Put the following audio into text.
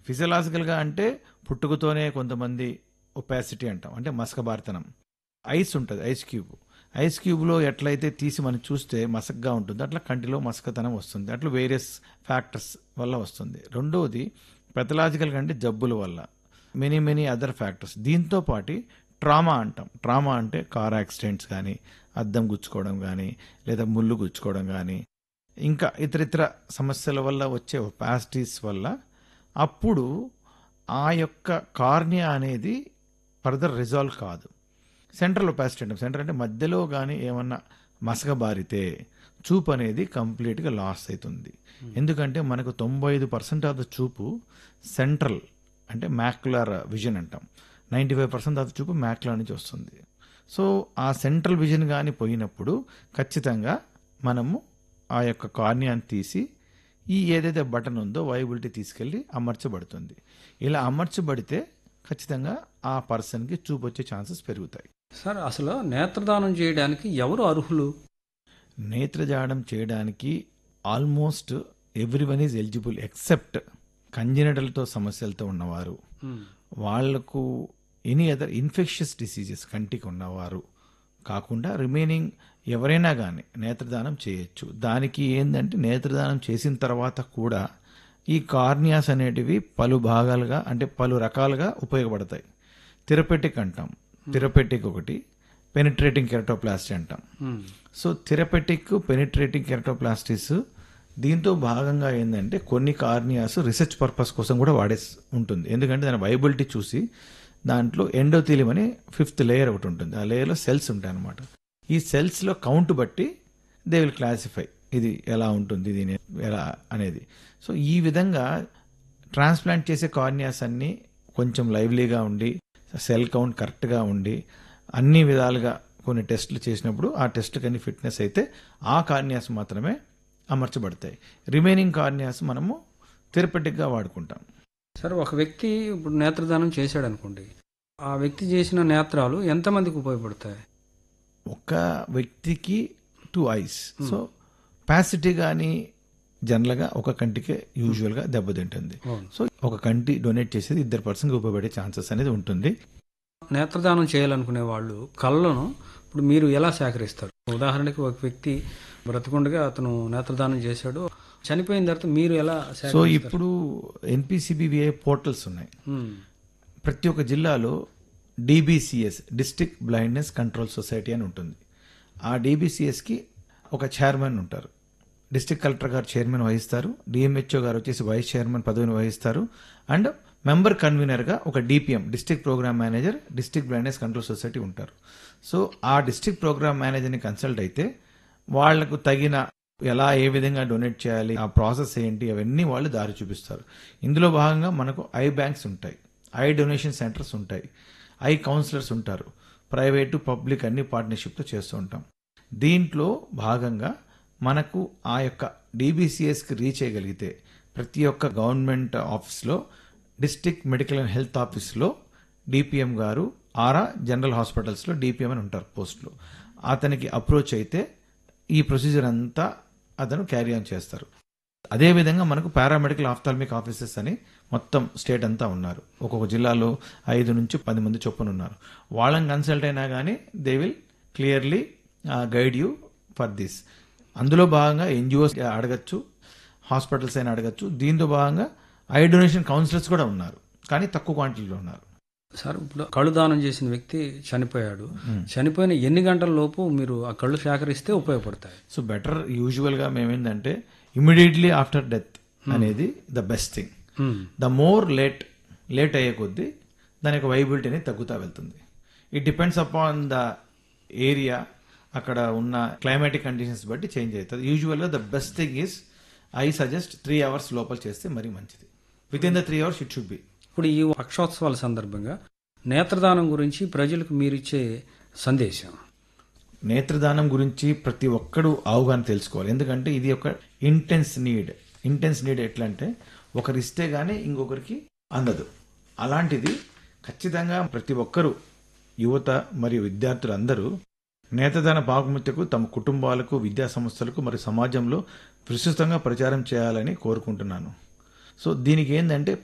ఫిజియలాజికల్గా అంటే పుట్టుకతోనే కొంతమంది ఒపాసిటీ అంటాం అంటే మసకబారితనం ఐస్ ఉంటుంది ఐస్ క్యూబ్ ఐస్ క్యూబ్లో ఎట్లయితే తీసి మనం చూస్తే మసకగా ఉంటుంది అట్లా కంటిలో మసకతనం వస్తుంది అట్లా వేరియస్ ఫ్యాక్టర్స్ వల్ల వస్తుంది రెండవది పెథలాజికల్గా అంటే జబ్బుల వల్ల మెనీ మెనీ అదర్ ఫ్యాక్టర్స్ దీంతో పాటు ట్రామా అంటాం ట్రామా అంటే కార్ యాక్సిడెంట్స్ కానీ అద్దం గుచ్చుకోవడం కానీ లేదా ముళ్ళు గుచ్చుకోవడం కానీ ఇంకా ఇతరితర సమస్యల వల్ల వచ్చే ఒపాసిటీస్ వల్ల అప్పుడు ఆ యొక్క కార్నియా అనేది ఫర్దర్ రిజాల్వ్ కాదు సెంట్రల్ ఒపాసిటీ అంటాం సెంటర్ అంటే మధ్యలో కానీ ఏమన్నా మసకబారితే చూపు అనేది కంప్లీట్గా లాస్ అవుతుంది ఎందుకంటే మనకు తొంభై ఐదు పర్సెంట్ ఆఫ్ ద చూపు సెంట్రల్ అంటే మ్యాక్యులర్ విజన్ అంటాం ninety five percent of the చూపు మ్యాక్యులర్ నుంచి వస్తుంది సో ఆ సెంట్రల్ విజన్ కానీ పోయినప్పుడు ఖచ్చితంగా మనము ఆ యొక్క కార్నియాన్ని తీసి ఈ ఏదైతే బటన్ ఉందో వైబిలిటీ తీసుకెళ్ళి అమర్చబడుతుంది ఇలా అమర్చబడితే ఖచ్చితంగా ఆ పర్సన్కి చూపు వచ్చే ఛాన్సెస్ పెరుగుతాయి సార్ అసలు నేత్రదానం చేయడానికి ఎవరు అర్హులు నేత్రజాడం చేయడానికి almost everyone is eligible except కంజనటల్తో సమస్యలతో ఉన్నవారు వాళ్లకు ఎనీ అదర్ ఇన్ఫెక్షస్ డిసీజెస్ కంటికి ఉన్నవారు కాకుండా రిమైనింగ్ ఎవరైనా కానీ నేత్రదానం చేయొచ్చు దానికి ఏంటంటే నేత్రదానం చేసిన తర్వాత కూడా ఈ కార్నియాస్ అనేటివి పలు భాగాలుగా అంటే పలు రకాలుగా ఉపయోగపడతాయి థెరపెటిక్ అంటాం థెరపెటిక్ ఒకటి పెనిట్రేటింగ్ కెరటోప్లాస్టీ అంటాం సో థెరపెటిక్ పెనిట్రేటింగ్ కెరటోప్లాస్టిస్ దీంతో భాగంగా ఏంటంటే కొన్ని కార్నియాస్ రీసెర్చ్ పర్పస్ కోసం కూడా వాడే ఉంటుంది ఎందుకంటే దాని వైబిలిటీ చూసి దాంట్లో ఎండోథీలియం అని ఫిఫ్త్ లేయర్ ఒకటి ఉంటుంది ఆ లేయర్లో సెల్స్ ఉంటాయి అనమాట ఈ సెల్స్లో కౌంట్ బట్టి దే విల్ క్లాసిఫై ఇది ఎలా ఉంటుంది దీని ఎలా అనేది సో ఈ విధంగా ట్రాన్స్ప్లాంట్ చేసే కార్నియాస్ అన్నీ కొంచెం లైవ్లీగా ఉండి సెల్ కౌంట్ కరెక్ట్గా ఉండి అన్ని విధాలుగా కొన్ని టెస్టులు చేసినప్పుడు ఆ టెస్ట్కి అన్ని ఫిట్నెస్ అయితే ఆ కార్నియాస్ మాత్రమే అమర్చబడతాయి రిమైనింగ్ కార్నియాస్ మనము థెరపెటిక్గా వాడుకుంటాం సార్ ఒక వ్యక్తి ఇప్పుడు నేత్రదానం చేశాడు అనుకోండి ఆ వ్యక్తి చేసిన నేత్రాలు ఎంతమందికి ఉపయోగపడతాయి ఒక వ్యక్తికి టూ ఐస్ సో పాసిటీ కానీ జనరల్గా ఒక కంటికే యూజువల్గా దెబ్బతింటుంది అవును. సో ఒక కంటి డొనేట్ చేసేది ఇద్దరు పర్సన్కి ఉపయోగపడే ఛాన్సెస్ అనేది ఉంటుంది నేత్రదానం చేయాలనుకునే వాళ్ళు కళ్ళను ఇప్పుడు మీరు ఎలా సేకరిస్తారు ఉదాహరణకి ఒక వ్యక్తి బ్రతకుండగా అతను నేత్రదానం చేశాడు చనిపోయిన తర్వాత మీరు ఎలా సో సేకరిస్తారు ఇప్పుడు ఎన్పిసిబివిఐ పోర్టల్స్ ఉన్నాయి ఉమ్, ప్రతి ఒక్క జిల్లాలో DBCS district blindness control society అని ఉంటుంది ఆ డిబిసిఎస్కి ఒక చైర్మన్ ఉంటారు డిస్ట్రిక్ట్ కలెక్టర్ గారు చైర్మన్ వహిస్తారు డిఎంహెచ్ఓ గారు వచ్చేసి వైస్ చైర్మన్ పదవిని వహిస్తారు అండ్ మెంబర్ కన్వీనర్గా ఒక DPM district program manager district blindness control society ఉంటారు సో ఆ డిస్ట్రిక్ట్ ప్రోగ్రామ్ మేనేజర్ని కన్సల్ట్ అయితే వాళ్లకు తగిన ఎలా ఏ విధంగా డొనేట్ చేయాలి ఆ ప్రాసెస్ ఏంటి అవన్నీ వాళ్ళు దారి చూపిస్తారు ఇందులో భాగంగా మనకు ఐ బ్యాంక్స్ ఉంటాయి ఐ డొనేషన్ సెంటర్స్ ఉంటాయి ఐ కౌన్సిలర్స్ ఉంటారు ప్రైవేటు పబ్లిక్ అన్ని పార్ట్నర్షిప్తో చేస్తూ ఉంటాం దీంట్లో భాగంగా మనకు ఆ యొక్క డీబీసీఎస్కి రీచ్ చేయగలిగితే ప్రతి ఒక్క గవర్నమెంట్ ఆఫీస్లో డిస్ట్రిక్ట్ మెడికల్ అండ్ హెల్త్ ఆఫీస్లో డిపిఎం గారు ఆరా జనరల్ హాస్పిటల్స్లో డిపిఎం అని ఉంటారు పోస్టులో అతనికి అప్రోచ్ అయితే ఈ ప్రొసీజర్ అంతా అతను క్యారీ ఆన్ చేస్తారు అదేవిధంగా మనకు పారామెడికల్ ఆఫ్థాల్మిక్ ఆఫీసర్స్ అని మొత్తం స్టేట్ అంతా ఉన్నారు ఒక్కొక్క జిల్లాలో ఐదు నుంచి పది మంది చొప్పున ఉన్నారు వాళ్ళని కన్సల్ట్ అయినా కానీ they will clearly guide you for this అందులో భాగంగా ఎన్జిఓస్ అడగచ్చు హాస్పిటల్స్ అయినా అడగచ్చు దీంతో భాగంగా ఐ డొనేషన్ కౌన్సిలర్స్ కూడా ఉన్నారు కానీ తక్కువ క్వాంటిటీలో ఉన్నారు సార్ ఇప్పుడు కళ్ళు దానం చేసిన వ్యక్తి చనిపోయాడు చనిపోయిన ఎన్ని గంటల లోపు మీరు ఆ కళ్ళు సేకరిస్తే ఉపయోగపడతాయి సో బెటర్ యూజువల్గా మేమేంటంటే ఇమీడియట్లీ ఆఫ్టర్ డెత్ అనేది the best thing um, the more late late అయ్యే కొద్దీ దాని యొక్క వైబిలిటీ అనేది తగ్గుతూ వెళ్తుంది it depends upon the area అక్కడ ఉన్న క్లైమాటిక్ కండిషన్స్ బట్టి చేంజ్ అవుతుంది యూజువల్గా the best thing is I suggest three hours లోపల చేస్తే మరీ మంచిది within the three hours it should be ఇప్పుడు ఈ పక్షోత్సవాల సందర్భంగా నేత్రదానం గురించి ప్రజలకు మీరిచ్చే సందేశం నేత్రదానం గురించి ప్రతి ఒక్కడు అవగాహన తెలుసుకోవాలి ఎందుకంటే ఇది ఒక ఇంటెన్స్ నీడ్ ఇంటెన్స్ నీడ్ ఎట్లా అంటే ఒకరు ఇస్తే గానీ ఇంకొకరికి అందదు అలాంటిది ఖచ్చితంగా ప్రతి ఒక్కరూ యువత మరియు విద్యార్థులు అందరూ నేత్రదాన భాగముత్యకు తమ కుటుంబాలకు విద్యా సంస్థలకు మరియు సమాజంలో విస్తృతంగా ప్రచారం చేయాలని కోరుకుంటున్నాను సో దీనికి ఏంటంటే